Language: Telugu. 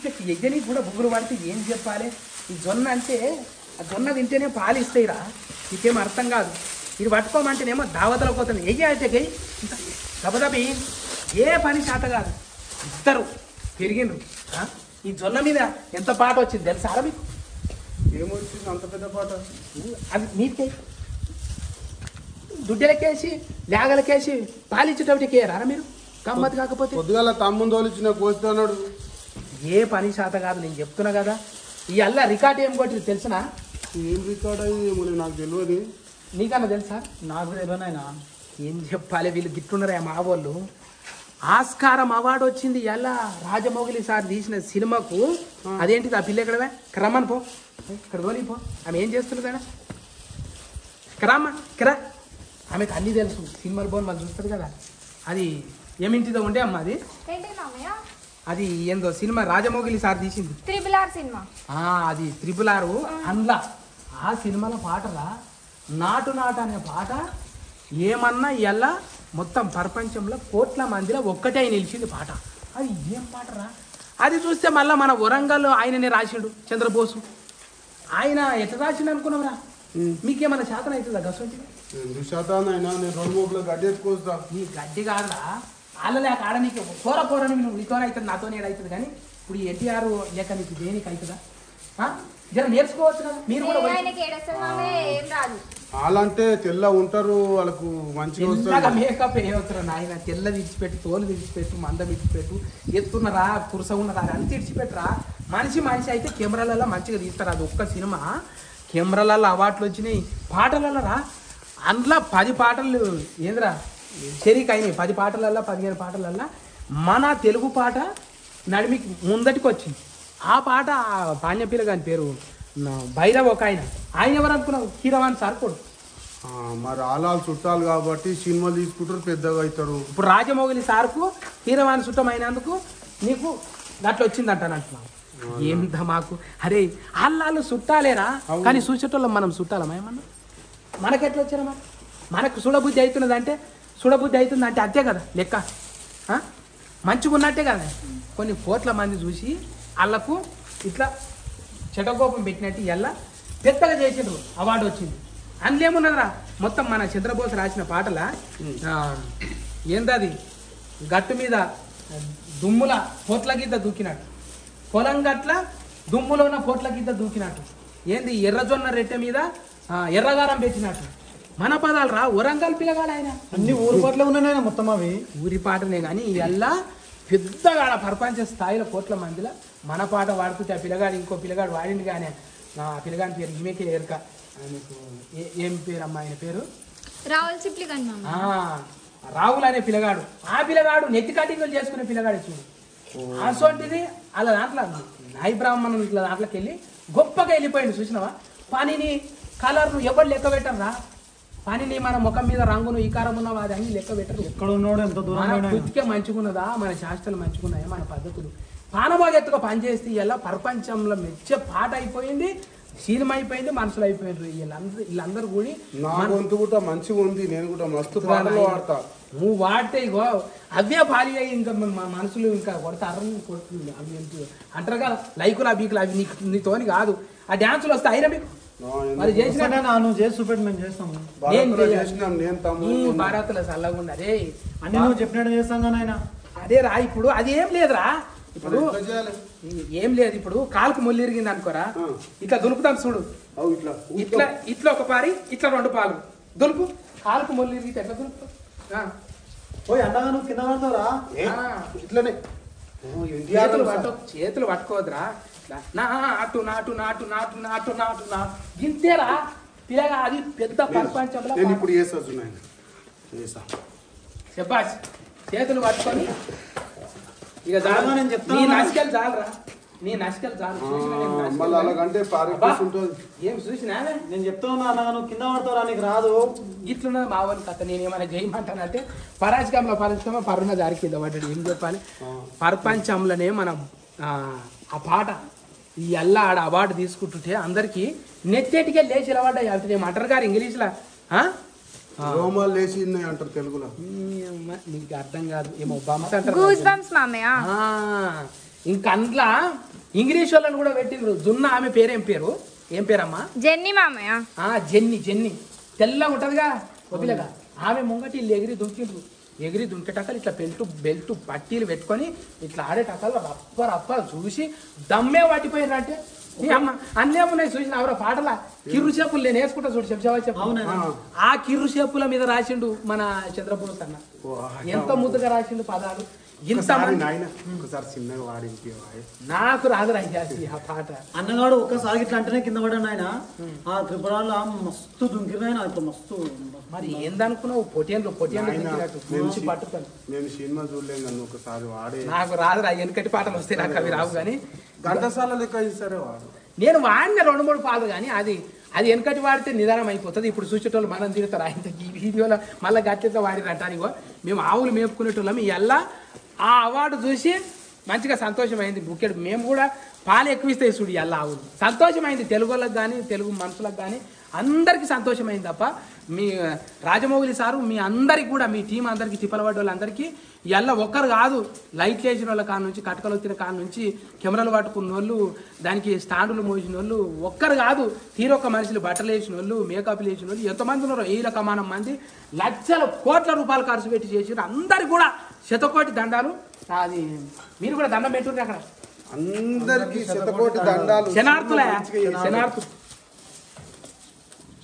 ఇంకా ఎగ్గని కూడా బుగ్గులు పడితే ఏం చెప్పాలి ఈ జొన్న అంటే ఆ జొన్న తింటేనే పాలు ఇస్తాయిరా నీకేం అర్థం కాదు ఇది పట్టుకోమంటేనేమో దావతలకు పోతుంది ఎయ్యి అంటే గెయ్యి దబదబి ఏ పని శాత కాదు ఇద్దరు పెరిగిండ్రు ఆ? ఈ జొన్న మీద ఎంత పాట వచ్చింది తెలుసారా మీకు ఏమొచ్చింది అంత పెద్ద పాట అది మీకే దుడ్డలకేసి లేగలకేసి పాలిచ్చేటప్పటికి రారా మీరు గమ్మత్ కాకపోతే పొద్దుగాల తమ్ముని తోలిచ్చిన కోస్తే అన్నాడు ఏ పని శాత కాదు నేను చెప్తున్నా కదా ఈ అల్ల రికార్డ్ ఏం కొట్టింది తెలిసినా ఏం రికార్డ్ అయ్యి ఏమో నాకు తెలియదు నీకన్నా తెలుసా నాకు తెలియనాయన ఏం చెప్పాలి వీళ్ళు గిట్టున్నారా మా వాళ్ళు ఆస్కారం అవార్డు వచ్చింది ఎలా రాజమౌళి సార్ తీసిన సినిమాకు అదేంటిది ఆ పిల్ల ఎక్కడవే క్రమని పో ఇక్కడ ధోని పో ఆమె ఏం చేస్తుంది కదా క్రమ్మ క్రా ఆమెకు అన్నీ తెలుసు సినిమాలు పోని వాళ్ళు చూస్తుంది కదా అది ఏమింటిదో ఉండే అమ్మ అది ఏంటి మామయ్య అది ఏందో సినిమా రాజమౌళి సార్ తీసింది త్రిబుల్ ఆర్ సినిమా ఆ, అది త్రిపుల్ ఆరు అందులో ఆ సినిమాల పాటలా నాటు నాటు అనే పాట ఏమన్నా ఇలా మొత్తం ప్రపంచంలో కోట్ల మందిలో ఒక్కటే నిలిచింది పాట అది ఏం పాటరా అది చూస్తే మళ్ళీ మన వరంగల్ ఆయననే రాసిండు చంద్రబోసు ఆయన ఎట్లా రాసిండు అనుకున్నావురా మీకేమన్నా శాతం అవుతుందా గసంటి ఎందుకు శాతం అయినా నేను రెండు మూపులో గడ్డి ఎత్తుకొస్తా నీ గడ్డి కాదురా వాళ్ళలే ఆడ నీకు కూర కూరని నువ్వు నీతోనే అవుతుంది నాతోనే అవుతుంది కానీ ఇప్పుడు ఈ ఎన్టీఆర్ లేక నీకు దేనికి అవుతుందా ఆ? జర నేర్చుకోవచ్చు కదా మీరు కూడా ఏ ఆయనకి ఏడొస్తుంది మామయ్య ఏం రాదు వాళ్ళంటే తెల్ల ఉంటారు వాళ్ళకు మంచిగా తెల్లగా వస్తుంది మేకప్ వేయవచ్చురా నాయన తెల్ల విడిచిపెట్టి తోలు విడిచిపెట్టు మంద విడిచిపెట్టు ఎత్తున్నరా కురస ఉన్నరా అని అంత విడిచిపెట్టరా మనిషి మనిషి అయితే కెమెరాలలో మంచిగా తీస్తారు అది ఒక్క సినిమా కెమెరాలలో అవార్డులు వచ్చినాయి పాటలలో రా అందులో పది పాటలు ఏంద్రా చెరికి అయినాయి పది పాటలల్లో పదిహేను పాటలల్లో మన తెలుగు పాట నడిమికి ముందటికి వచ్చింది ఆ పాట ఆ పాణ్యపిల్ల గారి పేరు నా భైరవ్ ఒక ఆయన ఆయన ఎవరు అనుకున్నావు హీరవాన్ సార్ కూడా ఆ, మరి ఆలాలు చుట్టాలు కాబట్టి సినిమాలు తీసుకుంటారు పెద్దగా అవుతారు ఇప్పుడు రాజమౌళి సార్కు హీరవాణి చుట్టం అయినందుకు నీకు అట్లా వచ్చిందంట అంటున్నావు ఏందా మాకు అరే అల్లాళ్ళు చుట్టాలేరా కానీ చూసేటోళ్ళం మనం చుట్టాలమా ఏమన్నా మనకెట్లా వచ్చారమ్మా మనకు చూడబుద్ధి అవుతున్నది అంటే చూడబుద్ధి అవుతుంది అంటే అంతే కదా లెక్క ఆ? మంచిగా ఉన్నట్టే కదా కొన్ని కోట్ల మంది చూసి వాళ్ళకు ఇట్లా చెడకోపం పెట్టినట్టు ఎలా పెద్దగా చేసిండ్రు అవార్డు వచ్చింది అందులో ఏమున్నదిరా మొత్తం మన చంద్రబోస్ రాసిన పాటల ఆ, ఏందది గట్టు మీద దుమ్ముల పోట్ల గీత దూకినట్టు పొలం గట్ల దుమ్ములో ఉన్న పోట్ల గీత దూకినట్టు ఏంది ఎర్రజొన్న రెట్టె మీద ఆ, ఎర్రగారం పెట్టినట్టు మన పదాలు రా వరంగల్ పిల్లగాడు ఆయన అన్ని ఊరు పాటలే ఉన్నాయి మొత్తం అవి ఊరి పాటనే కానీ ఇవల్ల పెద్దగా ఆడ ప్రపంచ స్థాయిలో కోట్ల మందిలో మన పాట వాడుతుంటే ఆ పిల్లగాడు ఇంకో పిల్లగాడు వాడింది కానీ ఆ పిల్లగాని పేరు ఈమెకే ఎరక ఆయనకు ఏ- ఏం పేరు అమ్మా ఆయన పేరు రావుల చిప్లి కానీ మామ ఆ, రాహుల్ అనే పిల్లగాడు ఆ పిల్లగాడు నెత్తి కటింగులు చేసుకునే పిల్లగాడు చూడు అసోంటిది అలా దాంట్లో నాయ బ్రాహ్మణం ఇట్లా దాంట్లోకి వెళ్ళి గొప్పగా వెళ్ళిపోయింది చూసినావా పనిని కలర్ను ఎవరు లెక్క పెట్టరా పనిని మన ముఖం మీద రంగును ఈకారం ఉన్నవా అది అన్ని లెక్క పెట్టరు ఎక్కడ ఉన్నాడు ఎంత దూరం మన పోయినా ఆయన. బుద్ధికే మంచుకున్నదా మన శాస్త్రాలు మంచుకున్నాయా మన పద్ధతులు పానభాగెత్తుగా పనిచేస్తే ఇలా ప్రపంచంలో మెచ్చే పాట అయిపోయింది సినిమా అయిపోయింది మనుషులు అయిపోయిండ్రు వీళ్ళందరూ వీళ్ళందరూ కూడి నా గొంతు కూడా మంచిగా ఉంది నేను కూడా మస్తు పాటలు వాడతా నువ్వు వాడితే ఇగో అవే పాలి అయ్యి ఇంకా మన మనుషులు ఇంకా కొడతారు కొడుతుంది అవి ఏంటి అంటారు కదా లైకులు అవి అవి నీకు నీతోని కాదు ఆ డ్యాన్సులు వస్తాయి అయినా మీకు నా మరి ఎందుకు? చేసిన వస్తానే నా నువ్వు చేసి చూపెట్టి మేము చేస్తాము భారత్లో నేను చేసినాం నేను ఈ తమ్ముడు భారత్లో చల్లగుండా అరే అన్ని నువ్వు చెప్పినట్టు చేస్తాం కానీ ఆయన అదే రా ఇప్పుడు అది ఏం లేదురా ఇప్పుడు ఇప్పుడు ఎట్లా చేయాలి ఏం లేదు ఇప్పుడు కాలుకు ముళ్ళు ఇరిగింది అనుకోరా ఆ. ఇట్లా దులుపుతాం చూడు అవు ఇట్లా ఇట్లా ఇట్లా ఒక పారి ఇట్లా రెండు పాలు దులుపు కాలుకు ముళ్ళు ఇరిగితే ఎట్లా దులుపుతావు ఆ. ఓయ్ అన్నగా నువ్వు కింద పడతావురా ఏ, ఆ. ఇట్లనే ఓ, ఎన్టీఆర్ చేతులు సార్. పట్టు చేతులు పట్టుకోవద్దురా ఇట్లా నాటు నాటు నాటు నాటు నాటు నాటు నా గింతేరా పిల్లగా అది పెద్ద ప్రపంచంలో నేను ఇప్పుడు చేస్తా చూడండి చేసా శబాష్ చేతులు పట్టుకొని ఇక అలాగా చాలు నేను చెప్తాను నీ కదా. నసికలు చాలరా నీ నసికలు చాలు చూసినా నేను నసికలు మళ్ళీ అలాగంటే అబ్బా, పారిపోతుంటుంది ఏం చూసినావే నేను చెప్తా ఉన్నా అన్నగా నువ్వు కింద పడతావురా నీకు రాదు ఇట్లున్నది మా వాళ్ళ కథ నేను ఏమైనా చేయమంటానంటే పరాజకంలో పరాజకమ పరుణ జారి కింద పడ్డాడు ఏం చెప్పాలి ప్రపంచంలోనే మనం ఆ, ఆ పాట ఈ అల్ల ఆడ అవార్డు తీసుకుంటుంటే అందరికి నెత్తేటికే లేచి నిలబడ్డాయి అంటే ఏమంటారు గారు ఇంగ్లీష్లో ఆ? ఆ. రోమాలు లేచి ఉన్నాయి అంటారు తెలుగులో ఈ అమ్మ, నీకు అర్థం కాదు ఏమో బంప్స్ అంటారు గూస్ బంప్స్ మామయ్య ఆ, ఇంకా అందులో ఇంగ్లీష్ వాళ్ళని కూడా పెట్టిండ్రు జున్న ఆమె పేరేం పేరు ఏం పేరమ్మా జెన్నీ మామయ్య ఆ జెన్ని జెన్ని తెల్లగా ఉంటదిగా వదిలేగా ఆమె ముంగటి వీళ్ళు ఎగిరి దుంకిండ్రు ఎగిరి దుంకేటక్కలు ఇట్లా బెల్ట్ బెల్ట్ పట్టీలు పెట్టుకొని ఇట్లా ఆడేటక్కలు రప్ప రప్ప చూసి దమ్మే పట్టిపోయినారు అంటే ఈ అమ్మ అన్నేమున్నాయి చూసిన ఎవరో పాటల కిర్రు చెప్పులు నేను వేసుకుంటా చూడు చెప్తావా చెప్పు అవునా ఆ కిర్రు చెప్పుల మీద రాసిండు మన చంద్రబోస్ అన్న ఎంత ముద్దుగా రాసిండు పదాలు ఇంత ఒకసారి మంది నాయన ఒకసారి చిన్నగా వాడింటి నాకు రాదు రాసి ఆ పాట అన్నగాడు ఒక్కసారి ఇట్లా అంటేనే కింద పడాను ఆయన ఆ త్రిపురాలో మస్తు దుంకిరినాయన ఇప్పుడు మస్తు మరి ఏందనుకున్నావు పొటియన్లు పొటియన్లు నాయనా, దించినట్టు నేను మంచి సి- పట్టుతాను నేను సినిమా చూడలేను నన్ను ఒకసారి వాడే నాకు రాదురా వెనకటి పాటలు వస్తాయి నాకు అవి రావు కానీ ఘంటసాల లెక్క ఇస్తారే వాడు నేను వాడిన రెండు మూడు పాటలు కానీ అది అది వెనకటి వాడితే నిదానం అయిపోతుంది ఇప్పుడు చూసేటోళ్ళు మనం తిడతారు ఆయన ఈ వీడియోలో మళ్ళీ గట్లెట్లా వాడిరంటారు ఇగో మేము ఆవులు మేపుకునేటోళ్ళం ఇలా ఆ అవార్డు చూసి మంచిగా సంతోషమైంది బుక్కెడు మేము కూడా పాలు ఎక్కువ ఇస్తాయి చూడు ఇలా ఆవులు సంతోషమైంది తెలుగు వాళ్ళకి కానీ తెలుగు మనుషులకు కానీ అందరికీ సంతోషమైంది తప్ప మీ రాజమౌళి సారు మీ అందరికి కూడా మీ టీం అందరికీ తిప్పలబడ్డ వాళ్ళందరికీ ఎల్ల ఒక్కరు కాదు లైట్లు వేసిన వాళ్ళ కాడ నుంచి కటకలు వచ్చిన కాడ నుంచి కెమెరాలు పట్టుకున్న వాళ్ళు దానికి స్టాండులు మోసిన వాళ్ళు ఒక్కరు కాదు తీరొక్క మనుషులు బట్టలు వేసిన వాళ్ళు మేకప్లు వేసిన వాళ్ళు ఎంతమంది ఉన్నారో ఏళ్ళ కమానం మంది లక్షల కోట్ల రూపాయలు ఖర్చు పెట్టి చేసిన అందరికి కూడా శతకోటి దండాలు అది మీరు కూడా దండం పెట్టుర్రి అక్కడ అందరికి శతకోటి దండాలు శనార్థులే మంచిగా చేశారు. శనార్థు